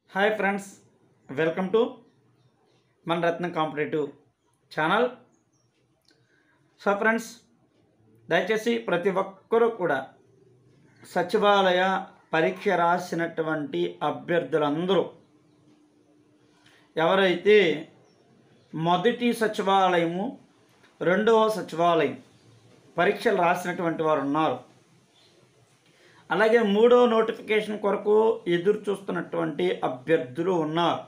Hi friends welcome to మన Ratnam competitive channel so friends దయచేసి ప్రతి ఒక్కరూ కూడా సచివాలయ పరీక్ష రాసినటువంటి అభ్యర్థులందరూ ఎవరైతే మొదటి సచివాలయము రెండవ సచివాలయం పరీక్షలు రాసినటువంటి వారు ఉన్నారు అలాగే మూడో నోటిఫికేషన్ కొరకు ఎదురు చూస్తున్నటువంటి అభ్యర్థులు ఉన్నారు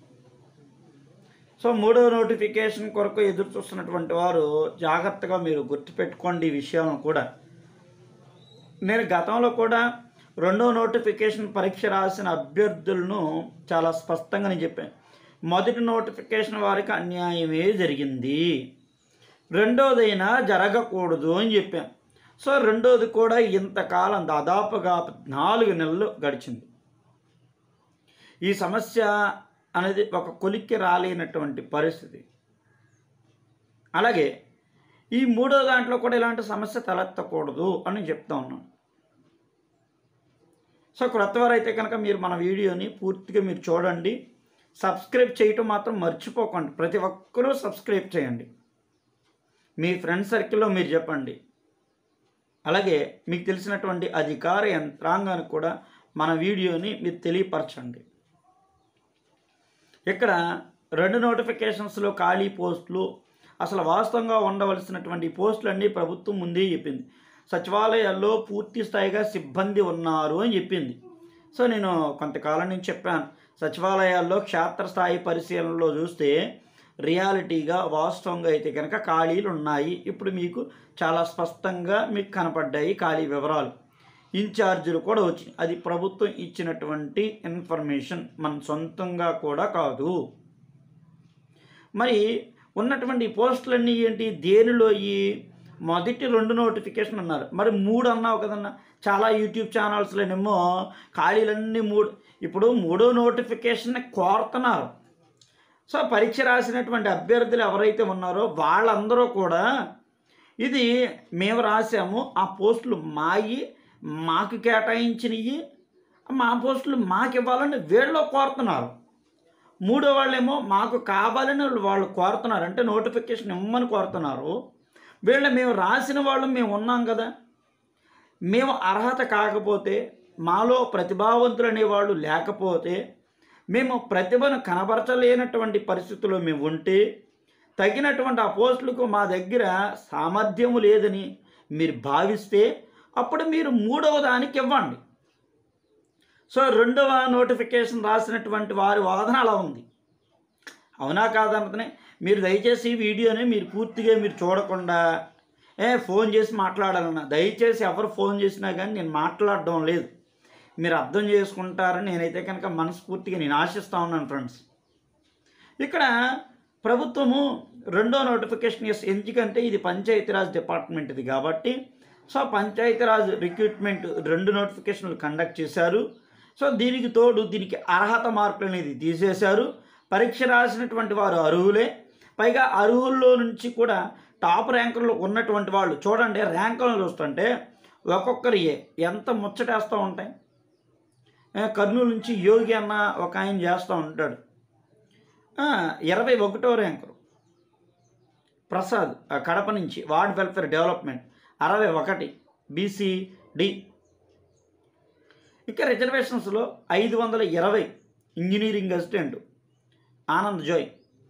సో మూడో నోటిఫికేషన్ కొరకు ఎదురు చూస్తున్నటువంటి వారు జాగ్రత్తగా మీరు గుర్తుపెట్టుకోండి ఈ విషయాలను కూడా నేను గతంలో కూడా రెండో నోటిఫికేషన్ పరీక్ష రాసిన అభ్యర్థులను చాలా స్పష్టంగా నేను చెప్పాను మొదటి నోటిఫికేషన్ వారికి అన్యాయమే జరిగింది రెండోదైనా జరగకూడదు అని చెప్పాను సో రెండోది కూడా ఇంతకాలం దాదాపుగా నాలుగు నెలలు గడిచింది ఈ సమస్య అనేది ఒక కొలిక్కి రాలేనటువంటి పరిస్థితి అలాగే ఈ మూడో దాంట్లో కూడా ఇలాంటి సమస్య తలెత్తకూడదు అని చెప్తా ఉన్నాను సో క్రొత్త వారైతే కనుక మీరు మన వీడియోని పూర్తిగా మీరు చూడండి సబ్స్క్రైబ్ చేయటం మాత్రం మర్చిపోకండి ప్రతి ఒక్కరూ సబ్స్క్రైబ్ చేయండి మీ ఫ్రెండ్ సర్కిల్లో మీరు చెప్పండి అలాగే మీకు తెలిసినటువంటి అధికార యంత్రాంగానికి కూడా మన వీడియోని మీరు తెలియపరచండి ఇక్కడ రెండు నోటిఫికేషన్స్లో ఖాళీ పోస్టులు అసలు వాస్తవంగా ఉండవలసినటువంటి పోస్టులన్నీ ప్రభుత్వం ముందే చెప్పింది సచివాలయాల్లో పూర్తి స్థాయిగా సిబ్బంది ఉన్నారు అని చెప్పింది సో నేను కొంతకాలం నుంచి చెప్పాను సచివాలయాల్లో క్షేత్రస్థాయి పరిశీలనలో చూస్తే రియాలిటీగా వాస్తవంగా అయితే కనుక ఖాళీలు ఉన్నాయి ఇప్పుడు మీకు చాలా స్పష్టంగా మీకు కనపడ్డాయి ఖాళీ వివరాలు ఇన్ఛార్జీలు కూడా వచ్చి అది ప్రభుత్వం ఇచ్చినటువంటి ఇన్ఫర్మేషన్ మన సొంతంగా కూడా కాదు మరి ఉన్నటువంటి పోస్టులన్నీ ఏంటి దేనిలో ఈ మొదటి రెండు నోటిఫికేషన్ అన్నారు మరి మూడు అన్నావు కదన్నా చాలా యూట్యూబ్ ఛానల్స్లోనేమో ఖాళీలన్నీ మూడు ఇప్పుడు మూడో నోటిఫికేషన్ కోరుతున్నారు సో పరీక్ష రాసినటువంటి అభ్యర్థులు ఎవరైతే ఉన్నారో వాళ్ళందరూ కూడా ఇది మేము రాసాము ఆ పోస్టులు మాయి మాకు కేటాయించినవి మా పోస్టులు మాకు ఇవ్వాలని వీళ్ళు కోరుతున్నారు మూడో వాళ్ళేమో మాకు కావాలని వాళ్ళు కోరుతున్నారు అంటే నోటిఫికేషన్ ఇమ్మని కోరుతున్నారు వీళ్ళు మేము రాసిన వాళ్ళు మేము ఉన్నాం కదా మేము అర్హత కాకపోతే మాలో ప్రతిభావంతులు అనేవాళ్ళు లేకపోతే మేము ప్రతిభను కనబరచలేనటువంటి పరిస్థితుల్లో మేము ఉంటే తగినటువంటి ఆ పోస్టులకు మా దగ్గర సామర్థ్యము లేదని మీరు భావిస్తే అప్పుడు మీరు మూడవ దానికి ఇవ్వండి సో రెండవ నోటిఫికేషన్ రాసినటువంటి వారి వాదన అలా ఉంది అవునా కాదన్నతనే మీరు దయచేసి ఈ వీడియోని మీరు పూర్తిగా మీరు చూడకుండా ఏ ఫోన్ చేసి మాట్లాడాలన్నా దయచేసి ఎవరు ఫోన్ చేసినా కానీ నేను మాట్లాడడం లేదు మీరు అర్థం చేసుకుంటారని నేనైతే కనుక మనస్ఫూర్తిగా నేను ఆశిస్తూ ఉన్నాను ఫ్రెండ్స్ ఇక్కడ ప్రభుత్వము రెండో నోటిఫికేషన్ ఎస్ ఎందుకంటే ఇది పంచాయతీరాజ్ డిపార్ట్మెంట్ది కాబట్టి సో పంచాయతీరాజ్ రిక్రూట్మెంట్ రెండు నోటిఫికేషన్లు కండక్ట్ చేశారు సో దీనికి తోడు దీనికి అర్హత మార్కులు అనేది తీసేశారు పరీక్ష రాసినటువంటి వారు అర్హులే పైగా అర్హుల్లో నుంచి కూడా టాప్ ర్యాంకుల్లో ఉన్నటువంటి వాళ్ళు చూడండి ర్యాంకులను చూస్తుంటే ఒక్కొక్కరి ఎంత ముచ్చటేస్తూ ఉంటాయి ఏ, కర్నూలు నుంచి యోగి అన్న ఒక ఆయన చేస్తూ ఉంటాడు ఆ, ఇరవై ఒకటో ర్యాంకు ప్రసాద్ ఆ, కడప నుంచి వార్డ్ వెల్ఫేర్ డెవలప్మెంట్ అరవై ఒకటి బీసీడి ఇక రిజర్వేషన్స్లో ఐదు వందల ఇరవై ఇంజనీరింగ్ అసిస్టెంట్ ఆనంద్ జోయ్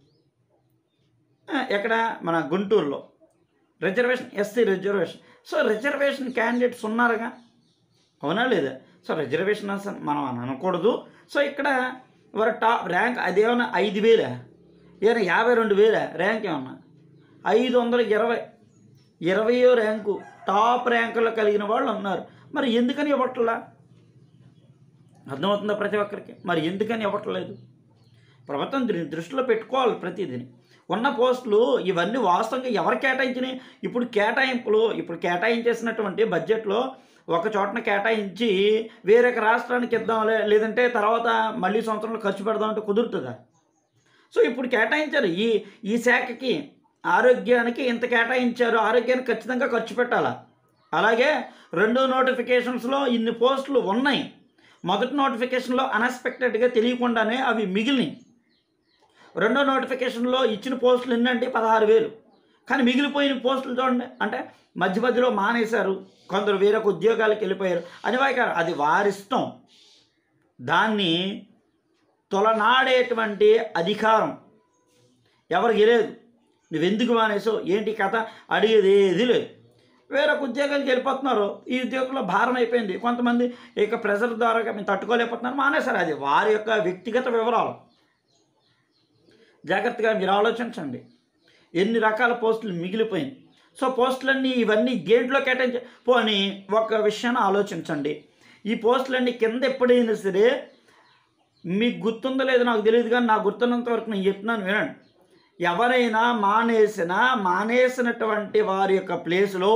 ఆ, ఎక్కడ మన గుంటూరులో reservation SC reservation so reservation candidates ఉన్నారుగా అవునా లేదా సో రిజర్వేషన్ అసలు మనం అని అనకూడదు సో ఇక్కడ వారి టాప్ ర్యాంక్ అదేమన్నా ఐదు వేలా ఏమైనా యాభై రెండు వేలా ర్యాంక్ ఏమన్నా ఐదు వందల ఇరవై ఇరవయో ర్యాంకు టాప్ ర్యాంకులు కలిగిన వాళ్ళు ఉన్నారు మరి ఎందుకని ఇవ్వట్లా అర్థమవుతుందా ప్రతి ఒక్కరికి మరి ఎందుకని ఇవ్వట్లేదు ప్రభుత్వం దీన్ని దృష్టిలో పెట్టుకోవాలి ప్రతిదిని ఉన్న పోస్టులు ఇవన్నీ వాస్తవంగా ఎవరు కేటాయించినాయి ఇప్పుడు కేటాయింపులు ఇప్పుడు కేటాయించేసినటువంటి బడ్జెట్లో ఒక చోటన కేటాయించి వేరొక రాష్ట్రానికి ఇద్దాం లే- లేదంటే తర్వాత మళ్ళీ సంవత్సరంలో ఖర్చు పెడదాం అంటే కుదురుతుందా సో ఇప్పుడు కేటాయించారు ఈ ఈ శాఖకి ఆరోగ్యానికి ఇంత కేటాయించారు ఆరోగ్యానికి ఖచ్చితంగా ఖర్చు పెట్టాలా అలాగే రెండో నోటిఫికేషన్స్లో ఇన్ని పోస్టులు ఉన్నాయి మొదటి నోటిఫికేషన్లో అన్ఎక్స్పెక్టెడ్గా తెలియకుండానే అవి మిగిలినాయి రెండో నోటిఫికేషన్లో ఇచ్చిన పోస్టులు ఎన్నంటే పదహారు వేలు కానీ మిగిలిపోయిన పోస్టులు చూడండి అంటే మధ్య మధ్యలో మానేశారు కొందరు వేరొక ఉద్యోగాలకు వెళ్ళిపోయారు అని వారి అది వారిష్టం దాన్ని తొలనాడేటువంటి అధికారం ఎవరికి లేదు నువ్వెందుకు మానేసావు ఏంటి కథ అడిగేది ఏది లేదు వేరొక ఉద్యోగాలకు వెళ్ళిపోతున్నారు ఈ ఉద్యోగంలో భారం అయిపోయింది కొంతమంది ఇక ప్రెజర్ ద్వారా మేము తట్టుకోలేకపోతున్నారు మానేశారు అది వారి యొక్క వ్యక్తిగత వివరాలు జాగ్రత్తగా మీరు ఆలోచించండి ఎన్ని రకాల పోస్టులు మిగిలిపోయింది సో పోస్టులన్నీ ఇవన్నీ దేంట్లో కేటాయించ పోనీ ఒక విషయాన్ని ఆలోచించండి ఈ పోస్టులన్నీ కింద ఎప్పుడైనా సరే మీకు గుర్తుందో లేదో నాకు తెలియదు కానీ నాకు గుర్తున్నంత వరకు నేను చెప్తున్నాను వినండి ఎవరైనా మానేసిన మానేసినటువంటి వారి యొక్క ప్లేసులో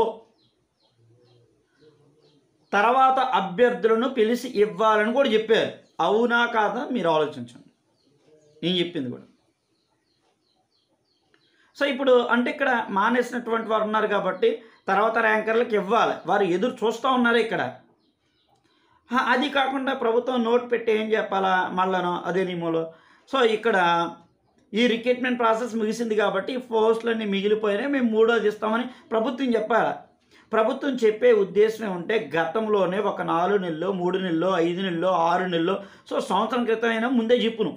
తర్వాత అభ్యర్థులను పిలిచి ఇవ్వాలని కూడా చెప్పారు అవునా కాదా మీరు ఆలోచించండి నేను చెప్పింది కూడా సో ఇప్పుడు అంటే ఇక్కడ మానేసినటువంటి వారు ఉన్నారు కాబట్టి తర్వాత ర్యాంకర్లకు ఇవ్వాలి వారు ఎదురు చూస్తూ ఉన్నారు ఇక్కడ హా, అది కాకుండా ప్రభుత్వం నోట్ పెట్టి ఏం చెప్పాలా మళ్ళను అదే నియమంలో సో ఇక్కడ ఈ రిక్రూట్మెంట్ ప్రాసెస్ ముగిసింది కాబట్టి ఈ పోస్టులన్నీ మిగిలిపోయినాయి మేము మూడోది ఇస్తామని ప్రభుత్వం చెప్పాలి ప్రభుత్వం చెప్పే ఉద్దేశం ఉంటే గతంలోనే ఒక నాలుగు నెలలు మూడు నెలలు ఐదు నెలలు ఆరు నెలలు సో సంవత్సరం క్రితం అయినా ముందే చెప్పును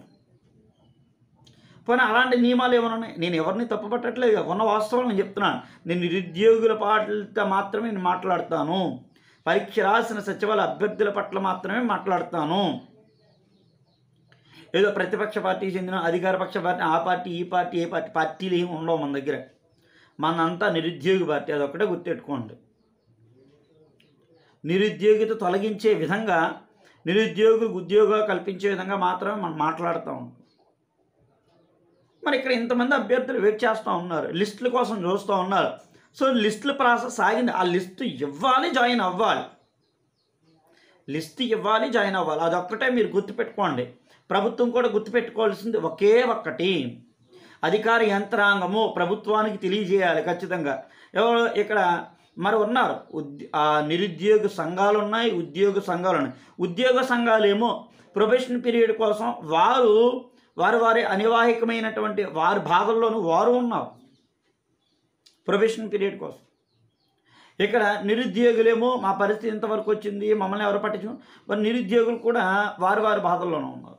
పోనీ అలాంటి నియమాలు ఏమైనా ఉన్నాయి నేను ఎవరిని తప్పుపట్టట్లేదు ఉన్న వాస్తవం నేను చెప్తున్నాను నేను నిరుద్యోగుల పాటలతో మాత్రమే నేను మాట్లాడతాను పరీక్ష రాసిన సచివాలయ అభ్యర్థుల పట్ల మాత్రమే మాట్లాడతాను ఏదో ప్రతిపక్ష పార్టీకి చెందిన అధికార పక్ష పార్టీ ఆ పార్టీ ఈ పార్టీ ఏ పార్టీ పార్టీలు ఏమి ఉండవు మన దగ్గర మనంతా నిరుద్యోగి పార్టీ అదొక్కటే గుర్తెట్టుకోండి నిరుద్యోగిత తొలగించే విధంగా నిరుద్యోగులకు ఉద్యోగాలు కల్పించే విధంగా మాత్రమే మనం మాట్లాడుతూ ఉంటాం మరి ఇక్కడ ఇంతమంది అభ్యర్థులు వెయిట్ చేస్తూ ఉన్నారు లిస్టుల కోసం చూస్తూ ఉన్నారు సో లిస్టుల ప్రాసెస్ సాగింది ఆ లిస్టు ఇవ్వాలి జాయిన్ అవ్వాలి లిస్ట్ ఇవ్వాలి జాయిన్ అవ్వాలి అదొక్కటే మీరు గుర్తుపెట్టుకోండి ప్రభుత్వం కూడా గుర్తుపెట్టుకోవాల్సింది ఒకే ఒక్కటి అధికార యంత్రాంగము ప్రభుత్వానికి తెలియజేయాలి ఖచ్చితంగా ఎవరు ఇక్కడ మరి ఉన్నారు ఉద్య ఆ నిరుద్యోగ సంఘాలు ఉన్నాయి ఉద్యోగ సంఘాలు ఉన్నాయి ఉద్యోగ సంఘాలు ఏమో ప్రొబేషన్ పీరియడ్ కోసం వారు వారి వారి అనివాహికమైనటువంటి వారి బాధల్లోనూ వారు ఉన్నారు ప్రొబేషన్ పీరియడ్ కోసం ఇక్కడ నిరుద్యోగులేమో మా పరిస్థితి ఇంతవరకు వచ్చింది మమ్మల్ని ఎవరు పట్టించు మరి నిరుద్యోగులు కూడా వారి వారి బాధల్లోనూ ఉన్నారు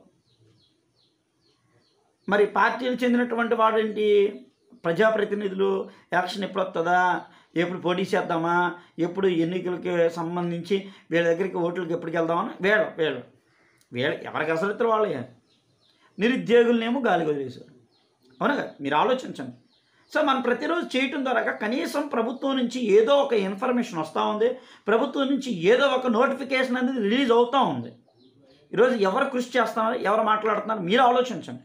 మరి పార్టీలు చెందినటువంటి వాడేంటి ప్రజాప్రతినిధులు ఎలక్షన్ ఎప్పుడు వస్తుందా ఎప్పుడు పోటీ చేద్దామా ఎప్పుడు ఎన్నికలకి సంబంధించి వీళ్ళ దగ్గరికి ఓట్లకి ఎప్పటికి వెళ్దామని వీళ్ళ వీళ్ళు వీళ్ళ ఎవరికి అసలు వాళ్ళే నిరుద్యోగులనేమో గాలికి వదిలేశారు అవునా కదా? మీరు ఆలోచించండి సో మనం ప్రతిరోజు చేయటం ద్వారా కనీసం ప్రభుత్వం నుంచి ఏదో ఒక ఇన్ఫర్మేషన్ వస్తూ ఉంది ప్రభుత్వం నుంచి ఏదో ఒక నోటిఫికేషన్ అనేది రిలీజ్ అవుతూ ఉంది ఈరోజు ఎవరు కృషి చేస్తున్నారు ఎవరు మాట్లాడుతున్నారు మీరు ఆలోచించండి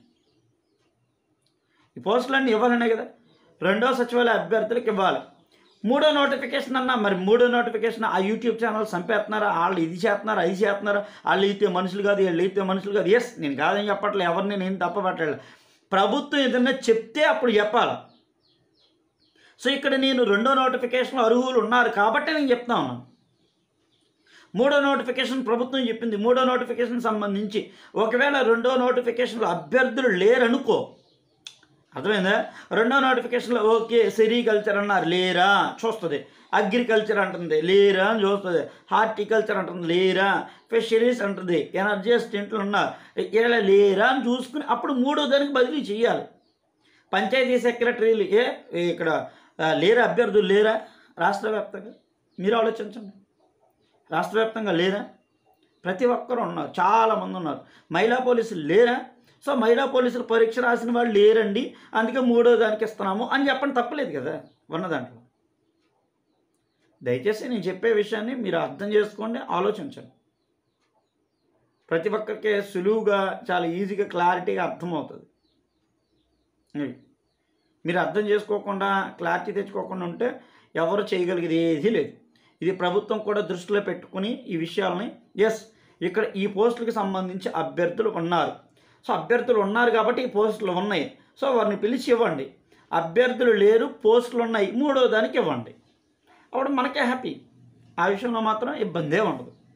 ఈ పోస్టులన్నీ ఇవ్వాలనే కదా రెండో సచివాలయ అభ్యర్థులకు ఇవ్వాలి మూడో నోటిఫికేషన్ అన్నా మరి మూడో నోటిఫికేషన్ ఆ యూట్యూబ్ ఛానల్ చంపేస్తున్నారా వాళ్ళు ఇది చేస్తున్నారు అది చేస్తున్నారు వాళ్ళు అయితే మనుషులు కాదు వీళ్ళు అయితే మనుషులు కాదు ఎస్ నేను కాదని చెప్పట్లే ఎవరిని నేను తప్పపట్టలేదు ప్రభుత్వం ఏదైనా చెప్తే అప్పుడు చెప్పాలి సో ఇక్కడ నేను రెండో నోటిఫికేషన్ అర్హులు ఉన్నారు కాబట్టి నేను చెప్తా ఉన్నాను మూడో నోటిఫికేషన్ ప్రభుత్వం చెప్పింది మూడో నోటిఫికేషన్ సంబంధించి ఒకవేళ రెండో నోటిఫికేషన్లో అభ్యర్థులు లేరనుకో అర్థమైందా రెండో నోటిఫికేషన్లో ఓకే సెరికల్చర్ అన్నారు లేరా చూస్తుంది అగ్రికల్చర్ అంటుంది లేరా అని చూస్తుంది హార్టికల్చర్ అంటుంది లేరా ఫిషరీస్ అంటుంది ఎనర్జీ అసిస్టెంట్లు ఉన్నారు ఇలా లేరా అని చూసుకుని అప్పుడు మూడో దానికి బదిలీ చేయాలి పంచాయతీ సెక్రటరీలు ఏ ఇక్కడ ఆ, లేరా అభ్యర్థులు లేరా రాష్ట్ర వ్యాప్తంగా మీరు ఆలోచించండి రాష్ట్ర వ్యాప్తంగా లేరా ప్రతి ఒక్కరు ఉన్నారు చాలామంది ఉన్నారు మహిళా పోలీసులు లేరా సో మహిళా పోలీసులు పరీక్ష రాసిన వాళ్ళు లేరండి అందుకే మూడో దానికి ఇస్తున్నాము అని చెప్పండి తప్పలేదు కదా ఉన్న దాంట్లో దయచేసి నేను చెప్పే విషయాన్ని మీరు అర్థం చేసుకోండి ఆలోచించండి ప్రతి ఒక్కరికి సులువుగా చాలా ఈజీగా క్లారిటీగా అర్థమవుతుంది అది. మీరు అర్థం చేసుకోకుండా క్లారిటీ తెచ్చుకోకుండా ఉంటే ఎవరు చేయగలిగేది ఏదీ లేదు ఇది ప్రభుత్వం కూడా దృష్టిలో పెట్టుకుని ఈ విషయాలని ఎస్ ఇక్కడ ఈ పోస్టులకు సంబంధించి అభ్యర్థులు ఉన్నారు సో అభ్యర్థులు ఉన్నారు కాబట్టి ఈ పోస్టులు ఉన్నాయి సో వారిని పిలిచి ఇవ్వండి అభ్యర్థులు లేరు పోస్టులు ఉన్నాయి మూడో దానికి ఇవ్వండి అప్పుడు మనకే హ్యాపీ ఆ విషయంలో మాత్రం ఇబ్బందే ఉండదు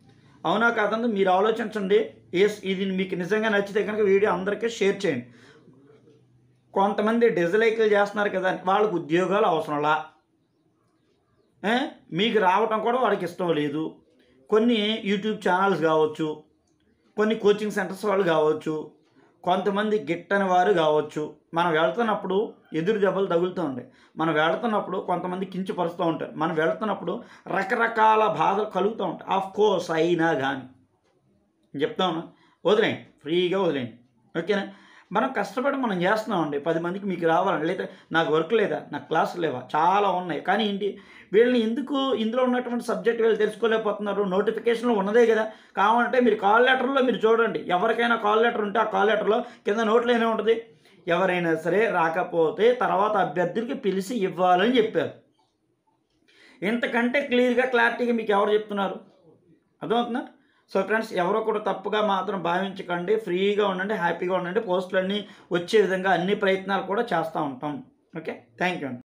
అవునా కాదండి మీరు ఆలోచించండి ఎస్ ఇది మీకు నిజంగా నచ్చితే కనుక వీడియో అందరికీ షేర్ చేయండి కొంతమంది డిజలైకులు చేస్తున్నారు కదా వాళ్ళకి ఉద్యోగాలు అవసరంలా ఏ? మీకు రావటం కూడా వాడికి ఇష్టం లేదు కొన్ని యూట్యూబ్ ఛానల్స్ కావచ్చు కొన్ని కోచింగ్ సెంటర్స్ వాళ్ళు కావచ్చు కొంతమంది గిట్టని వారు కావచ్చు మనం వెళ్తున్నప్పుడు ఎదురు దెబ్బలు తగులుతూ ఉంటాయి మనం వెళ్తున్నప్పుడు కొంతమంది కించపరుస్తూ ఉంటారు మనం వెళ్తున్నప్పుడు రకరకాల బాధలు కలుగుతూ ఉంటాయి ఆఫ్ కోర్స్ అయినా కానీ చెప్తా ఉన్నా వదిలేయండి ఫ్రీగా వదిలేయండి ఓకేనా మనం కష్టపడి మనం చేస్తున్నామండి పది మందికి మీకు రావాలని లేదా నాకు వర్క్ లేదా నాకు క్లాసులు లేవా చాలా ఉన్నాయి కానీ ఏంటి వీళ్ళని ఎందుకు ఇందులో ఉన్నటువంటి సబ్జెక్ట్ వీళ్ళు తెలుసుకోలేకపోతున్నారు నోటిఫికేషన్లో ఉన్నదే కదా కావాలంటే మీరు కాల్ లెటర్లో మీరు చూడండి ఎవరికైనా కాల్ లెటర్ ఉంటే ఆ కాల్ లెటర్లో కింద నోట్లో ఏమే ఉంటుంది ఎవరైనా సరే రాకపోతే తర్వాత అభ్యర్థులకి పిలిచి ఇవ్వాలని చెప్పారు ఇంతకంటే క్లియర్గా క్లారిటీగా మీకు ఎవరు చెప్తున్నారు అర్థమవుతుందా సో ఫ్రెండ్స్ ఎవరో కూడా తప్పుగా మాత్రం భావించకండి ఫ్రీగా ఉండండి హ్యాపీగా ఉండండి పోస్టులన్నీ వచ్చే విధంగా అన్ని ప్రయత్నాలు కూడా చేస్తూ ఉంటాం ఓకే థ్యాంక్ యూ అండి